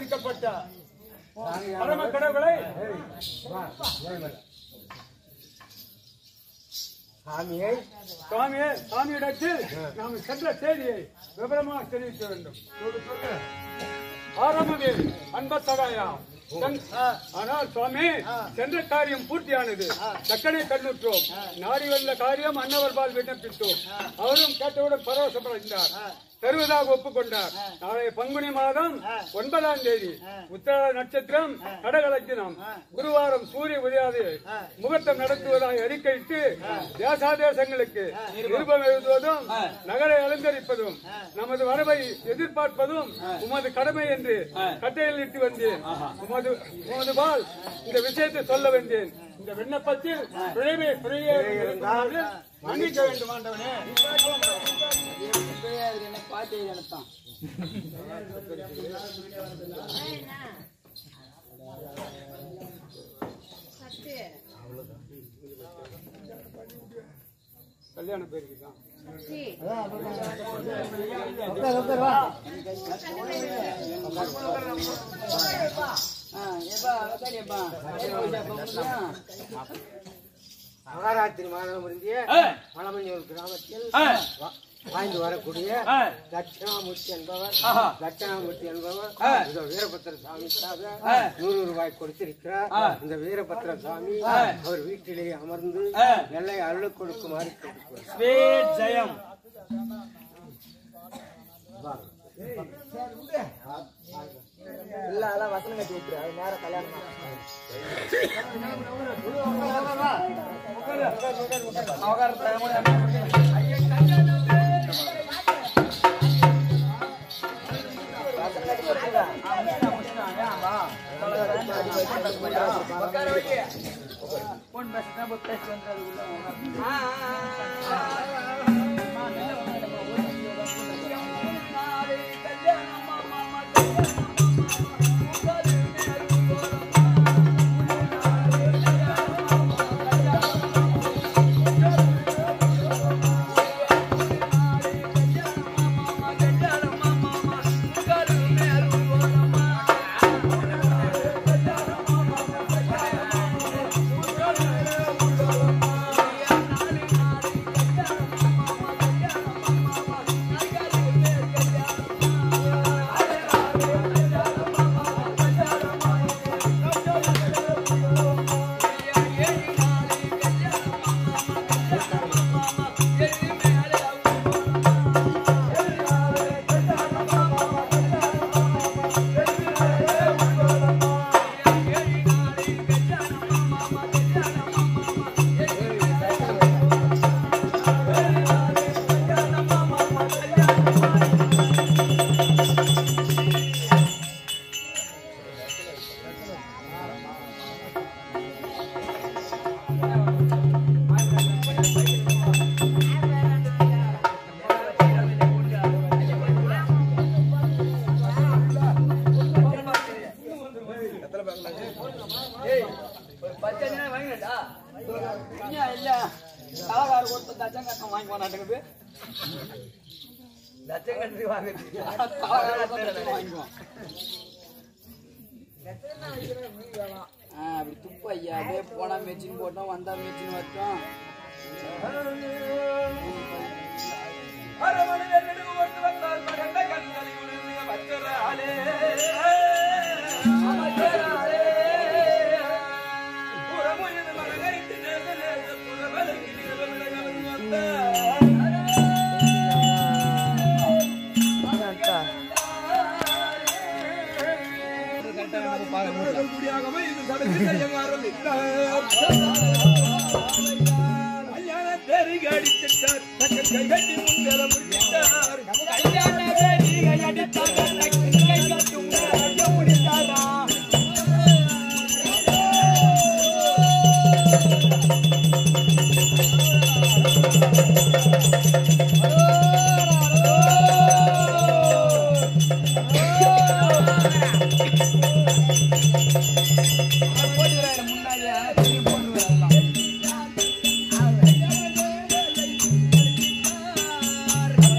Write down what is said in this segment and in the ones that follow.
அளிக்கப்பட்ட பரம கடவுளை சாமியை சுவாமியே சுவாமியிடத்தில் நாம் சென்ற செய்தியை விவரமாக தெரிவிக்க வேண்டும் ஆரம்பமே அன்பத்தகாயா ஆனால் சுவாமி சென்ற காரியம் பூர்த்தியானது தக்கனை கண்ணுற்றோம் நாடி வந்த காரியம் அன்னவர் பால் விண்ணப்பித்தோம் அவரும் கேட்டவுடன் பரவசமடைந்தார் தருவதாக ஒப்புக்கொண்டார் நாளை பங்குனி மாதம் ஒன்பதாம் தேதி உத்தர நட்சத்திரம் கடகலட்சணம் குருவாரம் சூரிய உதயாது முகூர்த்தம் நடத்துவதாக அறிக்கையிட்டு தேசாதேசங்களுக்கு நிருபம் எழுதுவதும் நகரை அலங்கரிப்பதும் நமது வரவை எதிர்பார்ப்பதும் உமது கடமை என்று கட்டையிலிட்டு வந்தேன் உமது உமது பால் இந்த விஷயத்தை சொல்ல வந்தேன் இந்த விண்ணப்பத்தில் பிழைமை பிழையே இருந்தால் மன்னிக்க வேண்டும் ஆண்டவனே கல்யாண பேருக்கு தான் மகாராத்திரி மாதம் இருந்திய மலமஞ்சூர் கிராமத்தில் வா- வாழ்ந்து வரக்கூடிய தட்சிணாமூர்த்தி என்பவர் தட்சிணாமூர்த்தி என்பவர் இந்த வீரபத்திர சாமிக்காக நூறு ரூபாய் கொடுத்திருக்கிறார் இந்த வீரபத்திர சாமி அவர் வீட்டிலேயே அமர்ந்து நெல்லை அருள் கொடுக்குமாறு கேட்டுக்கொள்கிறார் ஜெயம் இல்ல அதெல்லாம் வசனம் கட்டி விட்டுரு அது நேரம் கல்யாணம் அப்படி துப்பு ஐயா அப்படியே போனா மெச்சின் போட்டோம் வந்தா மெச்சின் வச்சோம் ஆ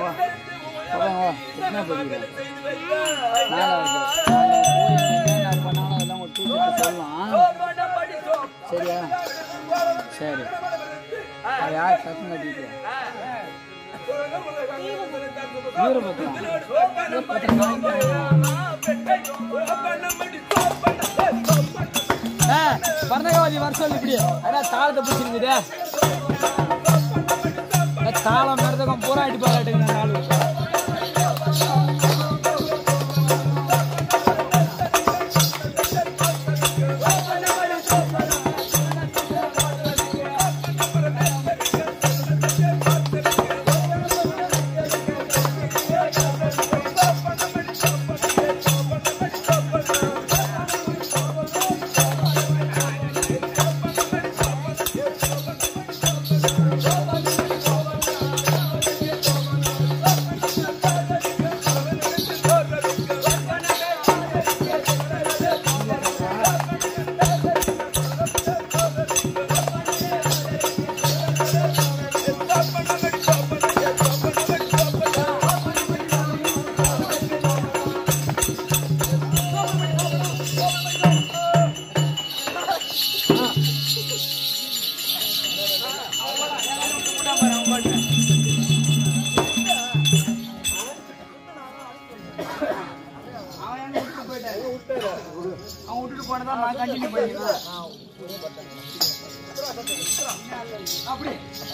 என்ன படிக்கிறேன் மேலே வந்து என்ன பண்ணாலும் அதெல்லாம் ஒரு டூச்சர் சொல்லலாம் சரியா சரி அது யார் சத்தம் கட்டிட்டு வீரபத்ரம் பரதகவாதி வர சொல்லு இப்படி அதான் தாளத்தை பிடிச்சிருக்குது தாளம் மருதகம் பூரா அடி பாராட்டுங்க நாலு அவன் விட்டுட்டு போனதான் நான் கண்டினியூ பண்ணிக்கிறேன் அப்படி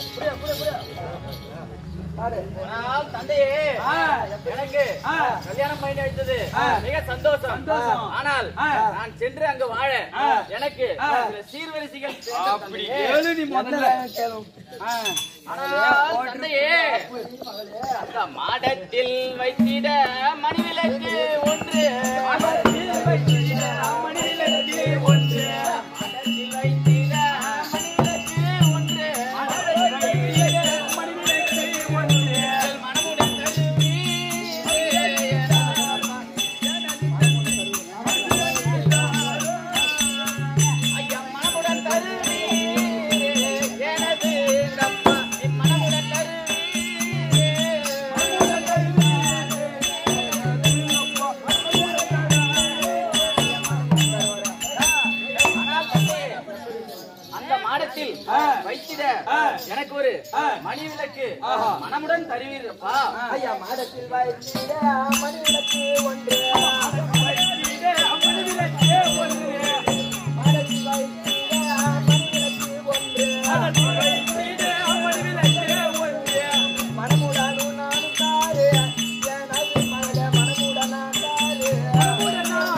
ஆனால் தந்தையே எனக்கு கல்யாணம் பண்ணி வைத்தது மிக சந்தோஷம் ஆனால் நான் சென்று அங்கு வாழ எனக்கு சில சீர்வரிசைகள் வேண்டும் அப்படி தந்தையே. கேளு நீ முதல்ல ஆனால் தந்தையே அந்த மாடத்தில் வைத்திட மணிவிலக்கு ஒன்று மாடத்தில் வைத்திட மணிவிலக்கு ஒன்று மாடத்தில் வைத்திட மணிவிலக்கு ஒன்று மாடத்தில் வைத்திட மணிவிலக்கு ஒன்று மனமுடன் தழுவி ஐயா மனமுடன் தருவி எனது அப்பா மனமுடன் தருவி ஆனால் தந்தை, அந்த மாடத்தில் வைத்திட எனக்கு ஒரு மணி விளக்கு மனமுடன் தருவீரப்பா ஐயா மாடத்தில் வைத்திட மணி விளக்கு ஒன்று வைத்திட மணி விளக்கு ஒன்று மாடத்தில் வைத்திட மணி விளக்கு ஒன்று வைத்திட மணி விளக்கு ஒன்று மனமுடனும் நான் தாரு எனது மகள மனமுடன் நான் தாரு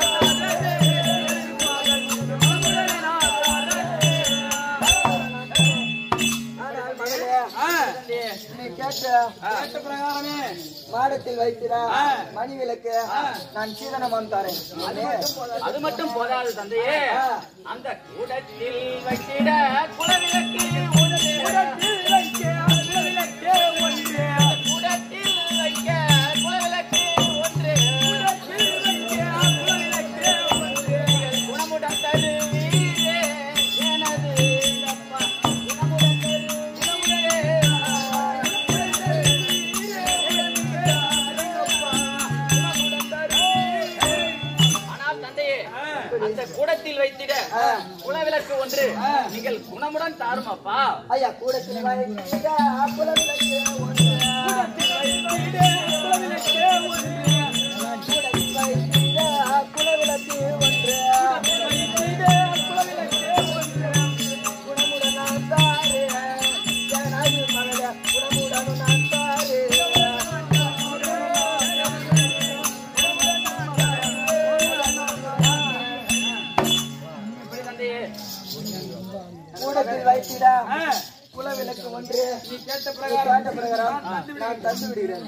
ஆனால் மகளே நீ கேட்ட கேட்ட பிரகாரமே மாடத்தில் வைத்திட மணி விளக்கு நான் சீதனமான் தாரேன் அது மட்டும் போதாது தந்தையே அந்த கூடத்தில் வைத்திட குலவிளக்கு ஒன்று கூடத்தில் வைக்க குலவிளக்கு ஒன்று கூடத்தில் வைக்க குலவிளக்கு ஒன்று கூடத்தில் வைக்க குலவிளக்கு ஒன்று குணமுடன் தருவீரே எனது அப்பா குணமுடன் தருவீரே ஆனால் தந்தையே அந்த கூடத்தில் வைத்திட குலவிளக்கு ஒன்று நீங்கள் குணமுடன் தாருமப்பா ஐயா கூடத்தில் வைத்திட குலவிளக்கு ஒன்று கூடத்தில் வைத்திட குலவிளக்கு ஒன்று குணமுடன் நான் தாரு எனது மகள குணமுடன் நான் தாரு இப்படி தந்தையே கூடத்தில் வைத்திட குலவிளக்கு ஒன்று நீ கேட்ட பிரகாரம் கேட்ட பிரகாரம் நான் தந்து விடுகிறேன்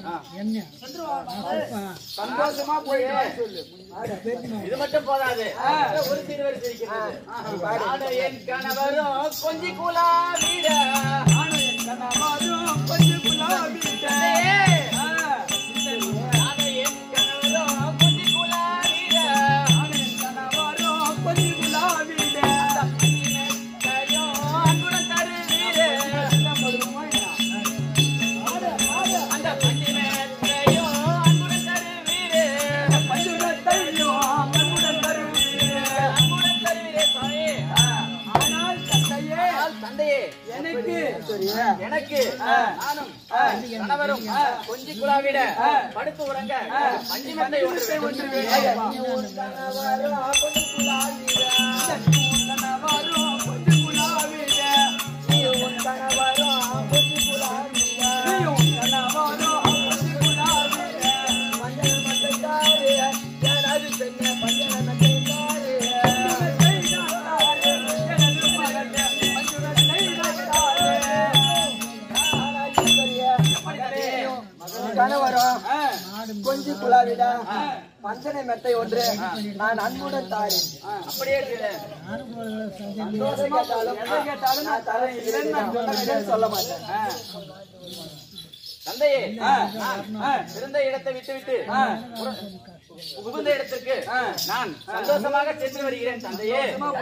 சந்தோஷமா போய் இது மட்டும் போதாது ஒரு சீர்வரிசை இருக்கிறது நானும் என் கணவரும் கொஞ்சி குலா வீட நானும் என் கணவரும் கொஞ்சி குலா வீட நானும் என் கணவரும் கொஞ்சி குலா வீட நானும் என் கணவரும் கொஞ்சி குலா வீட அன்புடன் தருவீரே அந்த பண்டிமே கணவரும் கொஞ்சி குழாவிட படுத்து உறங்க பஞ்சு மெத்தை ஒன்று ஒன்று கணவரும் கொஞ்சி குழாவிட பஞ்சனை மெத்தை ஒன்று நான் அன்புடன் தாரேன் அப்படியே இருக்கு. எதை கேட்டாலும் எதை கேட்டாலும் நான் தரேன் இல்லைன்னு நான் சொன்னேன் சொல்ல மாட்டேன் தந்தையே நான் இருந்த இடத்தை விட்டுவிட்டு புற- புகுந்த இடத்திற்கு நான் சந்தோஷமாக சென்று வருகிறேன் தந்தையே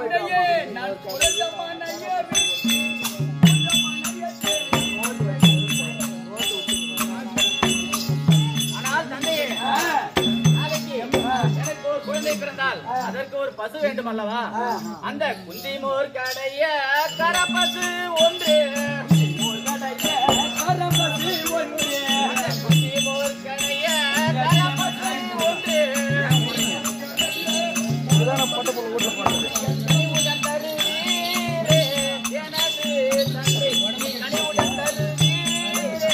ஆனால் தந்தையே நாளைக்கு எனக்கு ஒரு குழந்தை பிறந்தால் அதற்கு ஒரு பசு வேண்டும் அல்லவா அந்த குந்திமோர் கடைய கரப்பசு ஒன்று குந்திமோர் கடைய கரப்பசு ஒன்று அந்த குந்திமோர் கடைய கரப்பசு ஒன்று கனிவுடன் தருவீரே, எனது தந்தை கனிவுடன் தருவீரே.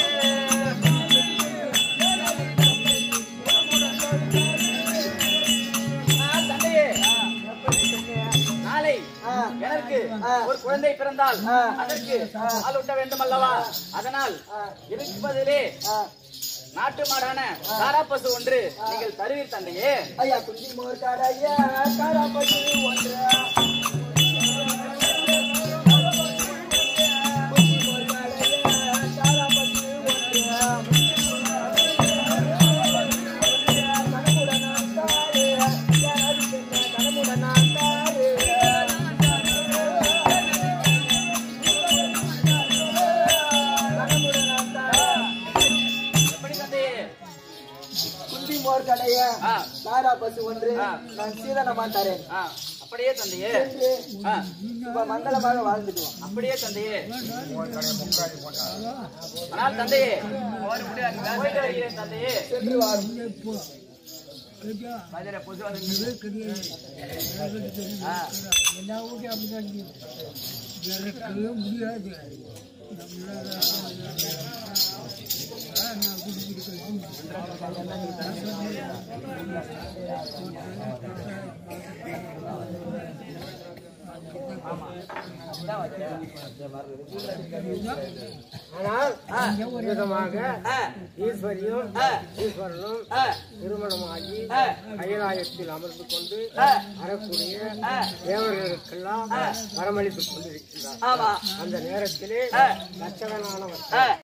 ஆ, தந்தையே. நாளை எனக்கு ஒரு குழந்தை பிறந்தால் அதற்கு பால் ஊட்ட வேண்டும் அல்லவா அதனால் இருப்பதிலே நாட்டு மாடான தாராப்பசு ஒன்று நீங்கள் தருவீர் தந்தையே ஐயா குஞ்சி மோர் கடைய கரப்பசு ஒன்று குஞ்சி மோர் கடைய கரப்பசு ஒன்று கனமுடன் நான் தாரே எனது பெண்ணே கனமுடன் நான் தாரே கனமுடன் நான் தாரே எப்படி தந்தையே குந்தி மோர் கடைய ஆ. தாரா பசு ஒன்று ஆ. நான் சீதனமா தரேன் ஆ, அப்படியே தந்தையே என்று ஆ, இப்ப மங்களமாக வாழ்ந்துடுவோம் அப்படியே தந்தையே ஆனால் தந்தையே போயிட்டு வருகிறேன் தந்தையே சென்று வாரும் மதுரை பொது வந்து ஆ, ஆனால் விதமாக ஆ, ஈஸ்வரியும் ஆ. ஈஸ்வரனும் ஆ, திருமணமாகி ஆ. கைலாயத்தில் அமர்ந்து கொண்டு ஆ. வரக்கூடிய ஆ. தேவர்களுக்கெல்லாம் வரமளித்துக் கொண்டிருக்கிறார் ஆமா அந்த நேரத்திலே ஆ. லட்சகனானவன் ஆ,